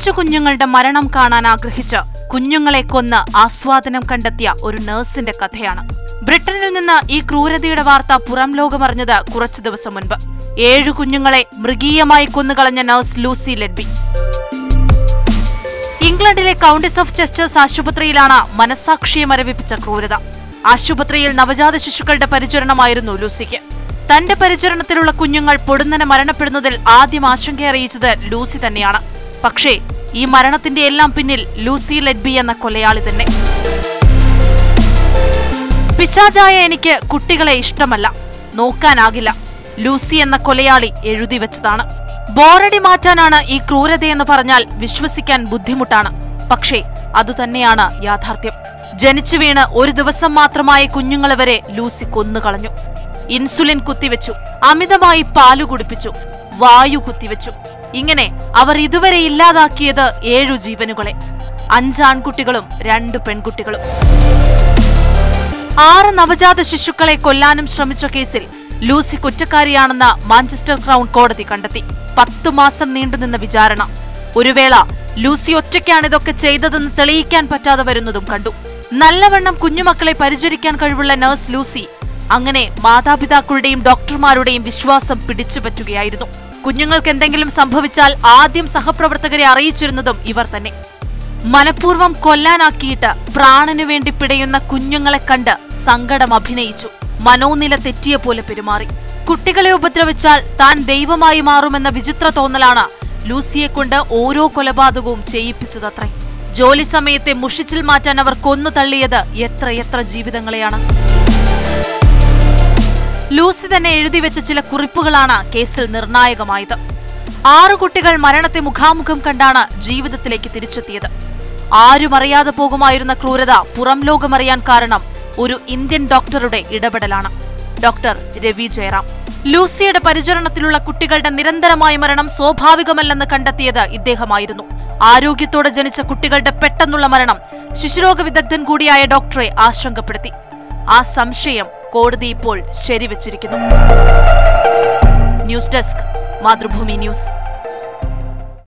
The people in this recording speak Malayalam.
പിഞ്ചു കുഞ്ഞുങ്ങളുടെ മരണം കാണാൻ ആഗ്രഹിച്ച് കുഞ്ഞുങ്ങളെ കൊന്ന് ആസ്വാദനം കണ്ടെത്തിയ ഒരു നഴ്സിന്റെ കഥയാണ് ബ്രിട്ടനിൽ നിന്ന് ഈ ക്രൂരതയുടെ വാർത്ത പുറം ലോകമറിഞ്ഞത് കുറച്ചു ദിവസം മുൻപ് ഏഴു കുഞ്ഞുങ്ങളെ മൃഗീയമായി കൊന്നുകളഞ്ഞ നഴ്സ് ലൂസി ലെഡ്ബി ഇംഗ്ലണ്ടിലെ കൗണ്ടിസ് ഓഫ് ചെസ്റ്റേഴ്സ് ആശുപത്രിയിലാണ് മനസാക്ഷിയെ മരവിപ്പിച്ച ക്രൂരത ആശുപത്രിയിൽ നവജാത ശിശുക്കളുടെ പരിചരണമായിരുന്നു ലൂസിക്ക് തന്റെ പരിചരണത്തിലുള്ള കുഞ്ഞുങ്ങൾ പൊടുന്നനെ മരണപ്പെടുന്നതിൽ ആദ്യം ആശങ്ക അറിയിച്ചത് ലൂസി തന്നെയാണ് പക്ഷേ ഈ മരണത്തിന്റെ എല്ലാം പിന്നിൽ ലൂസി ലെഡ്ബി എന്ന കൊലയാളി തന്നെ പിശാചായ എനിക്ക് കുട്ടികളെ ഇഷ്ടമല്ല നോക്കാനാകില്ല ലൂസി എന്ന കൊലയാളി എഴുതി വെച്ചതാണ് ബോറടി മാറ്റാനാണ് ഈ ക്രൂരതയെന്ന് പറഞ്ഞാൽ വിശ്വസിക്കാൻ ബുദ്ധിമുട്ടാണ് പക്ഷേ അതുതന്നെയാണ് യാഥാർത്ഥ്യം ജനിച്ചു വീണ് ഒരു ദിവസം മാത്രമായ കുഞ്ഞുങ്ങളെ വരെ ലൂസി കൊന്നുകളഞ്ഞു ഇൻസുലിൻ കുത്തിവെച്ചു അമിതമായി പാലു കുടിപ്പിച്ചു വായു കുത്തിവെച്ചു ഇങ്ങനെ അവർ ഇതുവരെ ഇല്ലാതാക്കിയത് ഏഴു ജീവനുകളെ അഞ്ച് ആൺകുട്ടികളും രണ്ട് പെൺകുട്ടികളും ആറ് നവജാത ശിശുക്കളെ കൊല്ലാനും ശ്രമിച്ച കേസിൽ ലൂസി കുറ്റക്കാരിയാണെന്ന് മാഞ്ചസ്റ്റർ ക്രൗൺ കോടതി കണ്ടെത്തി പത്തു മാസം നീണ്ടുനിന്ന വിചാരണ ഒരു വേള ലൂസി ഒറ്റയ്ക്കാണ് ഇതൊക്കെ ചെയ്തതെന്ന് തെളിയിക്കാൻ പറ്റാതെ വരുന്നതും കണ്ടു നല്ലവണ്ണം കുഞ്ഞുമക്കളെ പരിചരിക്കാൻ കഴിവുള്ള നഴ്സ് ലൂസി അങ്ങനെ മാതാപിതാക്കളുടെയും ഡോക്ടർമാരുടെയും വിശ്വാസം പിടിച്ചുപറ്റുകയായിരുന്നു കുഞ്ഞുങ്ങൾക്ക് എന്തെങ്കിലും സംഭവിച്ചാൽ ആദ്യം സഹപ്രവർത്തകരെ അറിയിച്ചിരുന്നതും ഇവർ തന്നെ മനഃപൂർവ്വം കൊല്ലാനാക്കിയിട്ട് പ്രാണനു വേണ്ടി പിടയുന്ന കുഞ്ഞുങ്ങളെ കണ്ട് സങ്കടം അഭിനയിച്ചു മനോനില തെറ്റിയ പോലെ പെരുമാറി കുട്ടികളെ ഉപദ്രവിച്ചാൽ താൻ ദൈവമായി മാറുമെന്ന വിചിത്ര തോന്നലാണ് ലൂസിയെ കൊണ്ട് ഓരോ കൊലപാതകവും ചെയ്യിപ്പിച്ചതത്രേ ജോലി സമയത്തെ മുഷിച്ചിൽ മാറ്റാൻ അവർ കൊന്നു തള്ളിയത് എത്രയെത്ര ജീവിതങ്ങളെയാണ് ലൂസി തന്നെ എഴുതി വെച്ച ചില കുറിപ്പുകളാണ് കേസിൽ നിർണായകമായത് ആറു കുട്ടികൾ മരണത്തെ മുഖാമുഖം കണ്ടാണ് ജീവിതത്തിലേക്ക് തിരിച്ചെത്തിയത് ആരും അറിയാതെ പോകുമായിരുന്ന ക്രൂരത പുറം ലോകമറിയാൻ കാരണം ഒരു ഇന്ത്യൻ ഡോക്ടറുടെ ഇടപെടലാണ് ഡോക്ടർ രവി ജയറാം ലൂസിയുടെ പരിചരണത്തിലുള്ള കുട്ടികളുടെ നിരന്തരമായ മരണം സ്വാഭാവികമല്ലെന്ന് കണ്ടെത്തിയത് ഇദ്ദേഹമായിരുന്നു ആരോഗ്യത്തോടെ ജനിച്ച കുട്ടികളുടെ പെട്ടെന്നുള്ള മരണം ശിശുരോഗ വിദഗ്ധൻ കൂടിയായ ഡോക്ടറെ ആശങ്കപ്പെടുത്തി ആ സംശയം കോടതി ഇപ്പോൾ ശരിവച്ചിരിക്കുന്നു ന്യൂസ് ഡെസ്ക് മാതൃഭൂമി ന്യൂസ്